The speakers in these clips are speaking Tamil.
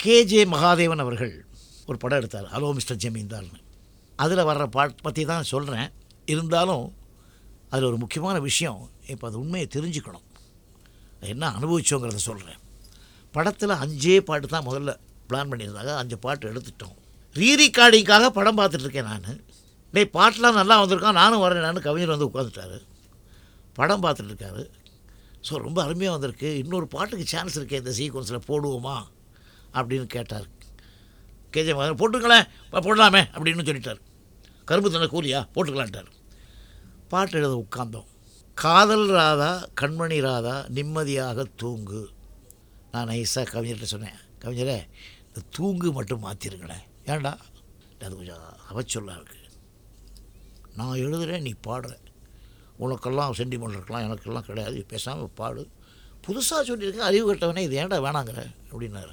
கேஜே மகாதேவன் அவர்கள் ஒரு படம் எடுத்தார் ஹலோ மிஸ்டர் ஜமீன்தார்னு அதில் வர்ற பாட் பற்றி தான் சொல்கிறேன் இருந்தாலும் அதில் ஒரு முக்கியமான விஷயம் இப்போ அது உண்மையை தெரிஞ்சுக்கணும் என்ன அனுபவிச்சோங்கிறத சொல்கிறேன் படத்தில் அஞ்சே பாட்டு தான் முதல்ல பிளான் பண்ணியிருந்தாங்க அஞ்சு பாட்டு எடுத்துட்டோம் ரீ ரெக்கார்டிங்காக படம் பார்த்துட்ருக்கேன் நான் டேய் பாட்டெலாம் நல்லா வந்திருக்கான் நானும் வரேன் நான் கவிஞர் வந்து உட்காந்துட்டாரு படம் பார்த்துட்டு இருக்காரு ஸோ ரொம்ப அருமையாக வந்திருக்கு இன்னொரு பாட்டுக்கு சான்ஸ் இருக்கே இந்த சீக்வன்ஸில் போடுவோமா அப்படின்னு கேட்டார் கேஜே மகன் போட்டுங்களேன் பா- போடலாமே அப்படின்னு சொல்லிட்டார் கரும்பு தண்ண கூலியா போட்டுக்கலான்ட்டார் பாட்டு எழுத உட்கார்ந்தோம் காதல் ராதா கண்மணி ராதா நிம்மதியாக தூங்கு நான் நைஸாக கவிஞர்கிட்ட சொன்னேன் கவிஞரே இந்த தூங்கு மட்டும் மாற்றிருங்களேன் ஏன்டா அது கொஞ்சம் அவச்சொல்லாக இருக்குது நான் எழுதுகிறேன் நீ பாடுற உனக்கெல்லாம் சென்டிமெண்ட் இருக்கலாம் எனக்கெல்லாம் கிடையாது பேசாமல் பாடு புதுசாக சொல்லியிருக்கேன் அறிவு கட்டவனே இது ஏன்டா வேணாங்கிற அப்படின்னாரு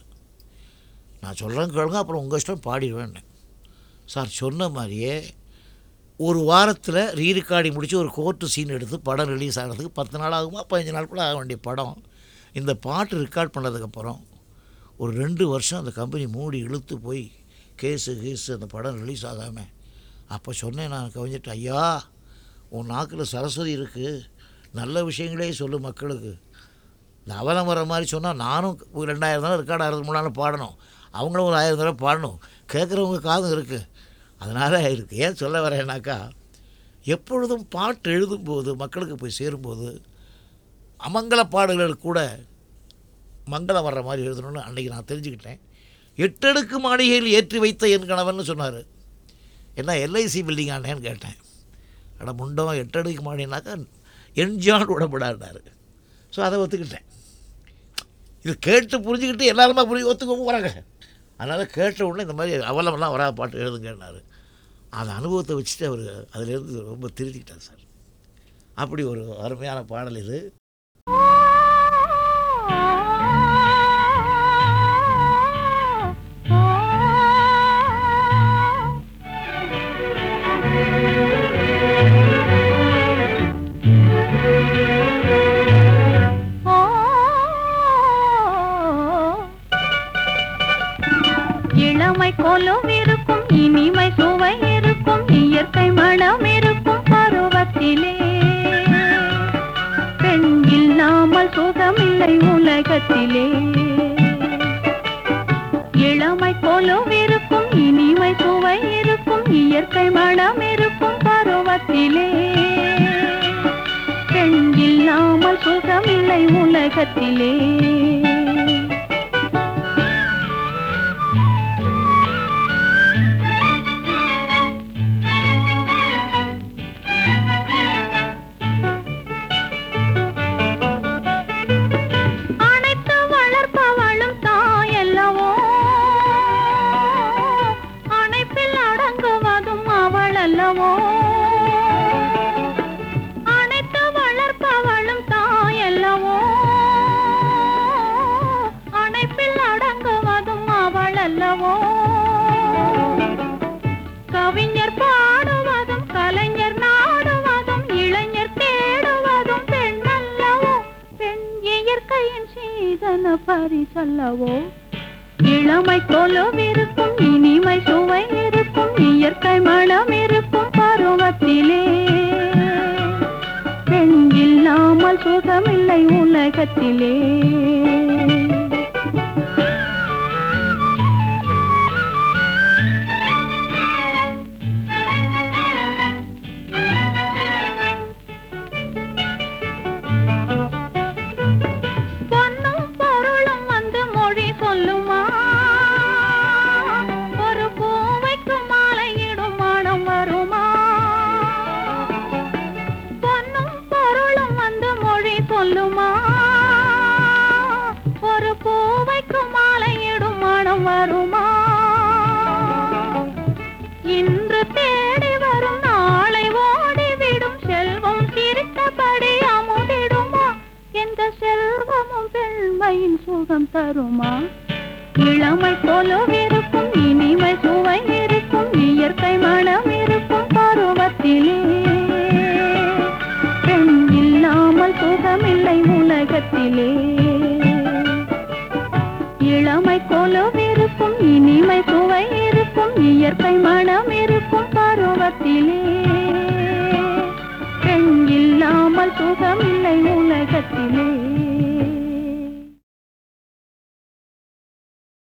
நான் சொல்கிறேன் கேளுங்க அப்புறம் உங்கள் இஷ்டம் பாடிடுவேன் சார் சொன்ன மாதிரியே ஒரு வாரத்தில் ரீ ரெக்கார்டிங் முடித்து ஒரு கோர்ட்டு சீன் எடுத்து படம் ரிலீஸ் ஆகிறதுக்கு பத்து நாள் ஆகுமா பதினஞ்சு நாள் கூட ஆக வேண்டிய படம் இந்த பாட்டு ரெக்கார்ட் பண்ணதுக்கப்புறம் ஒரு ரெண்டு வருஷம் அந்த கம்பெனி மூடி இழுத்து போய் கேஸு கீஸு அந்த படம் ரிலீஸ் ஆகாமல் அப்போ சொன்னேன் நான் கவிஞர்கிட்ட ஐயா உன் நாக்கில் சரஸ்வதி இருக்குது நல்ல விஷயங்களே சொல்லு மக்களுக்கு இந்த அவலம் வர மாதிரி சொன்னால் நானும் ஒரு ரெண்டாயிரம் தடவை ரெக்கார்ட் ஆகிறதுக்கு முன்னால் பாடணும் அவங்களும் ஒரு ஆயிரம் தடவை பாடணும் கேட்குறவங்க காதும் இருக்குது அதனால் இருக்குது ஏன் சொல்ல வரேன்னாக்கா எப்பொழுதும் பாட்டு எழுதும்போது மக்களுக்கு போய் சேரும்போது அமங்கல பாடல்கள் கூட மங்களம் வர்ற மாதிரி எழுதணும்னு அன்றைக்கி நான் தெரிஞ்சுக்கிட்டேன் எட்டடுக்கு மாளிகையில் ஏற்றி வைத்த என் கணவன் சொன்னார் என்ன எல்ஐசி பில்டிங் ஆனேன்னு கேட்டேன் அட முண்டம் எட்டடுக்கு மாடினாக்கா என்ஜான் விடப்படாருனாரு ஸோ அதை ஒத்துக்கிட்டேன் இது கேட்டு புரிஞ்சுக்கிட்டு எல்லாருமா புரிஞ்சு ஒத்துக்க போகிறாங்க அதனால் கேட்ட உடனே இந்த மாதிரி அவலமெல்லாம் வரா பாட்டு எழுதுங்கன்னாரு அந்த அனுபவத்தை வச்சுட்டு அவர் அதிலேருந்து ரொம்ப திருத்திக்கிட்டார் சார் அப்படி ஒரு அருமையான பாடல் இது இளமை கொலும் இருக்கும் இனிமை சுவை இருக்கும் இயற்கை மனம் இருக்கும் பருவத்திலே பெண் இல்லாமல் சுகமில்லை உலகத்திலே இளமை கொலும் இருக்கும் இனிமை சுவை இருக்கும் இயற்கை மனம் இருக்கும் பருவத்திலே பெண் இல்லாமல் சுகமில்லை உலகத்திலே அனைத்து வளர்ப்பவளும் தாயல்லவோ அணைப்பில் அடங்குவதும் அவள் அல்லவோ அனைத்து வளர்ப்பவளும் தாயல்லவோ அணைப்பில் அடங்குவதும் அவள் அல்லவோ கவிஞர் பாடுவதும் கலைஞர் நாடுவதும் இளைஞர் தேடுவதும் பெண் அல்லவோ பெண் இயற்கையின் சீதன பரிசல்லவோ இளமை கொலுவிருக்கும் இனிமை சுவை இருக்கும் இயற்கை மனம் இருக்கும் பருவத்திலே பெண் இல்லாமல் சுகமில்லை உலகத்திலே பொன்னும் பொருளும் வந்து மொழி சொல்லுமா ஒரு பூவைக்கு மாலையிடும் மனம் வருமா பொன்னும் பொருளும் வந்து மொழி சொல்லுமா ஒரு பூவைக்கு மாலையிடும் மனம் வருமா இன்று தேடி வரும் நாளை ஓடிவிடும் செல்வம் சிரித்தபடி அமுதிடுமா எந்த செல்வமும் பெண்மையின் சுகம் தருமா இளமை போலவிருக்கும் இனிமை சுவை இருக்கும் இயற்கை மனம் இருக்கும் பருவத்திலே பெண் இல்லாமல் சுகமில்லை உலகத்திலே இளமை கொலுவிருக்கும் இனிமை சுவை இருக்கும் இயற்கை மனம் இருக்கும் பருவத்திலே பெண் இல்லாமல் சுகமில்லை உலகத்திலே